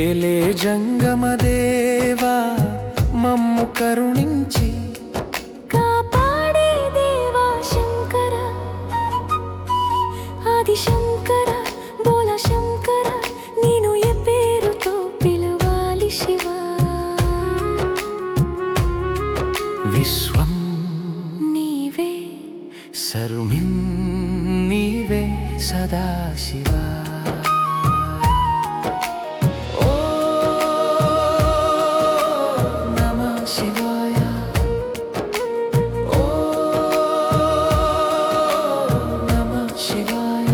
ఏలే జంగమదేవా మమ్ము కరుణించి కాపాడే దేవా శంకర ఆది శంకర బోల శంకర నేను ఏ పేరుతో పిలవాలి శివా విశ్వం నీవే సర్వం నీవే సదాశివా ఓ నమః శివాయ ఓ నమః శివాయ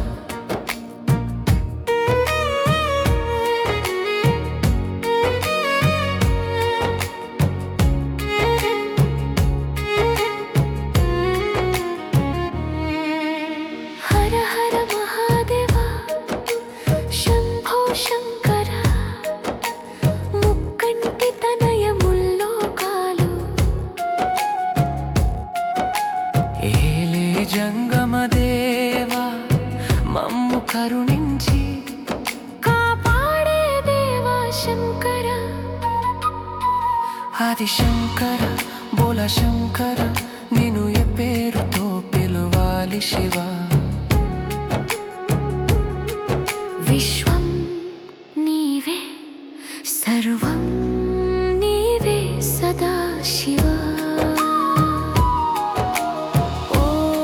హర హర మహాదేవా శంభో శంకర ముక్కంటి తనయముల్లో కాలు ఏలే జంగమదేవా మమ్ము కరుణించి కాపాడే దేవా శంకర ఆది శంకర బోల శంకర నేను ఏ పేరుతో పిలవాలి శివ విశ్వం నీవే సర్వం నీవే సదా శివా ఓ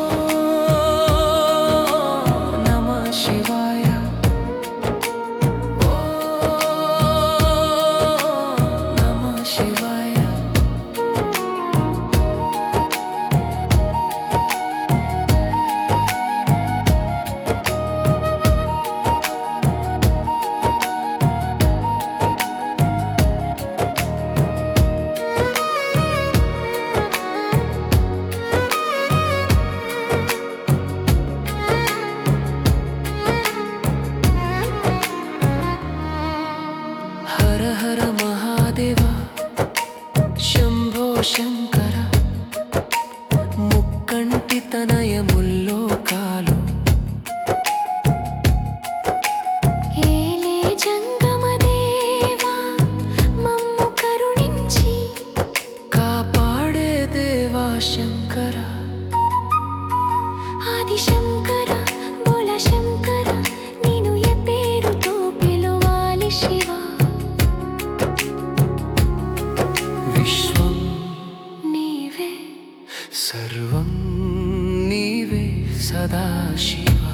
నమ శివాయ ఓ నమ శివాయ హర హర మహాదేవ శంభో శంకర ముక్కంటి తనయముల్లో కాలు ఏలే జంగమదేవా మమ్ము కరుణించి కాపాడే దేవా శంకర ఆది శంకర బోల శంకర నేను ఏ పేరుతో పిలవాలి శివా విశ్వం నీవే సర్వం నీవే సదాశివ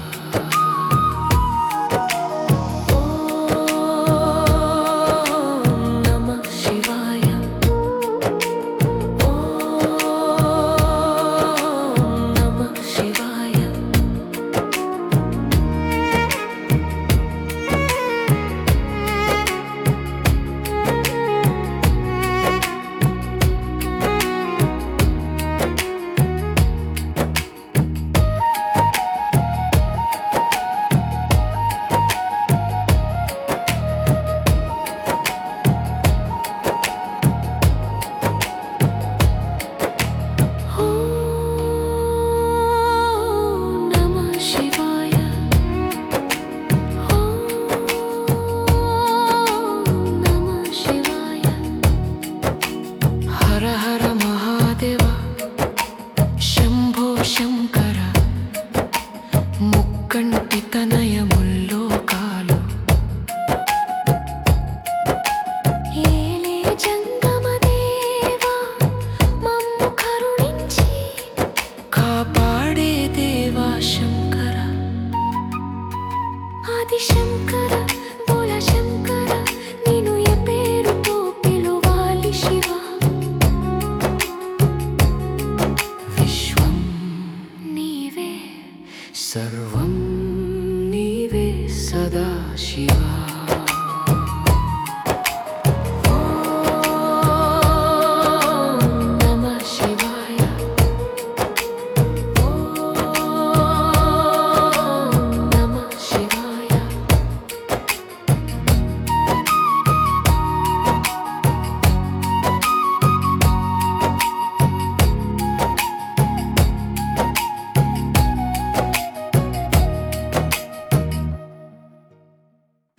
ఓ నమః శివాయ ఓ నమః శివాయ ఓ నమః శివాయ ఓ నమః శివాయ హర హర మహాదేవ శంభో శంకర ముక్కంటి తనయముల్లో కాలు ఏలే జంగమదేవా మమ్ము కరుణించి కాపాడే దేవా శంకర ఆది శంకర బోల శంకర నేను ఏ పేరుతో పిలవాలి శివా విశ్వం నీవే సర్వం నీవే సదాశివ